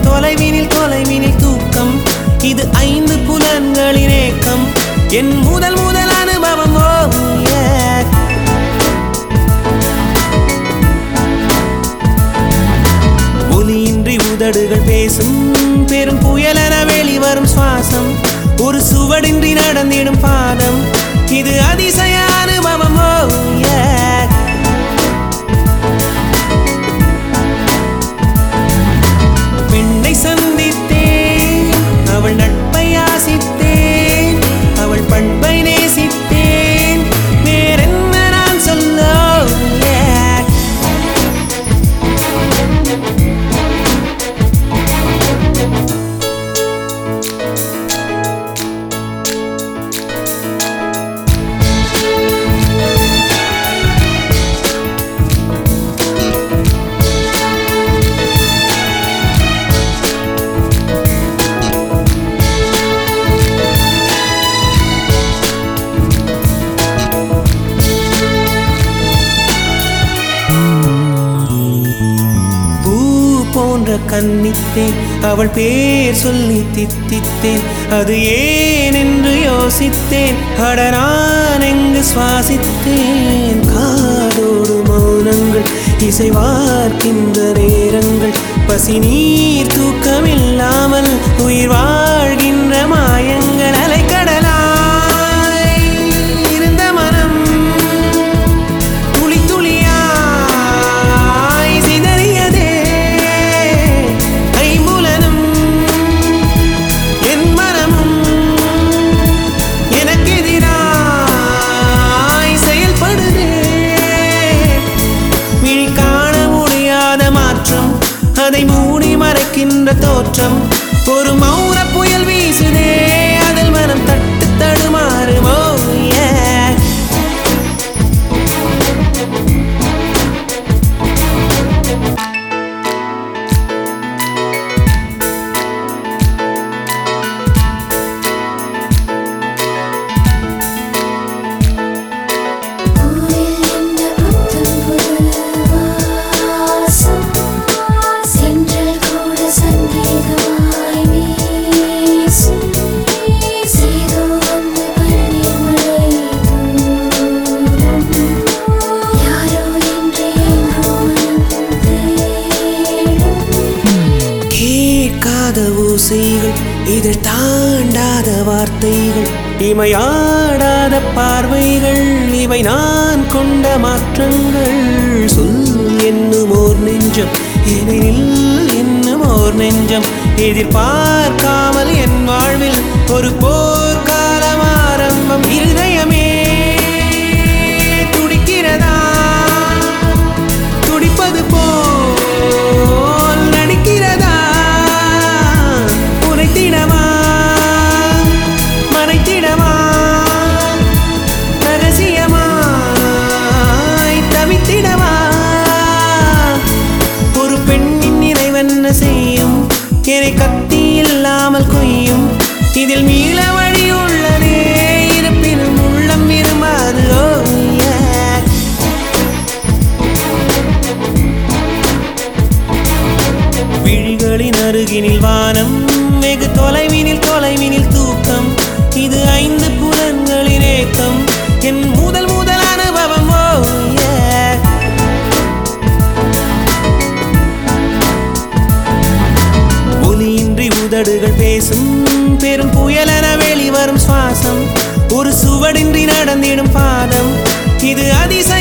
தொலைவினில் தொலைவினில் தூக்கம் இது ஐந்து புலன்களின் ஏக்கம் என் முதல் முதல் அனுபவம் ஓ yeah. ஒலியின்றி உதடுகள் பேசும் பெரும் புயலென வெளிவரும் சுவாசம் ஒரு சுவடின்றி நடந்திடும் பாதம் இது அதிசய அனுபவம் ஓ yeah. பெண்ணை சந்தித்தேன் அவள் நட்பை ஆசித்தேன் அவள் பண்பை நேசித்தேன் வேறென்ன நான் சொல்ல yeah. பூ போன்ற கன்னித்தேன் அவள் பேர் சொல்லி தித்தித்தேன் அது ஏன் என்று யோசித்தேன் அட நான் எங்கு சுவாசித்தேன் காதோடு மௌனங்கள் இசைவார்க்கின்ற நேரங்கள் பசி நீர் தூக்கமில்லாமல் உயிர் வாழ்கின்ற மாயங்கள் அலைக்கடலாய் இருந்த மனம் துளி துளியாய் சிதறியதே ஐம்புலனும் என் மனமும் எனக்கெதிராய் செயல்படுதே விழி காண முடியாத மாற்றம் அதை மூடி மறைக்கின்ற தோற்றம் ஒரு மௌன புயல் வீசுதே அதில் மனம் தட்டு தடுமாறுமோ yeah. பூவில் இந்த புத்தம் புது வாசம் சென்றல் கூட சங்கீதமாய் வீசும் சேதோ வந்து பன்னீர் மழை தூரும் யாரோ என்று எங்கோ மனம் தேடும் கேட்காத ஓசைகள் இதில் தாண்டாத வார்த்தைகள் இமையாடாத பார்வைகள் இவை நான் கொண்ட மாற்றங்கள் சொல் என்னும் ஓர் நெஞ்சம் எனில் என்னும் ஓர் நெஞ்சம் எதிர்பார்க்காமல் என் வாழ்வில் ஒரு போர்க்காலம் ஆரம்பம் இருதயமே துடிக்கிறதா துடிப்பது போல் நடிக்கிறதா உரைத்திடவா மறைத்திடவா ரகசியமாய் தவித்திடவா ஒரு பெண்ணின் நிறைவென்ன செய்யும் என்னை கத்தி இல்லாமல் கொய்யும் இதில் மீள வழி உள்ளதே இருப்பினும் உள்ளம் விரும்பாது ஓ yeah. விழிகளின் அருகினில் வானம் வெகு தொலைவினில் தொலைவினில் தூக்கம் இது ஐந்து புலன்களின் ஏக்கம் என் முதல் முதல் அனுபவம் ஓ yeah. ஒலியின்றி உதடுகள் பேசும் பெரும் புயலென வெளிவரும் சுவாசம் ஒரு சுவடின்றி நடந்திடும் பாதம் இது அதிசய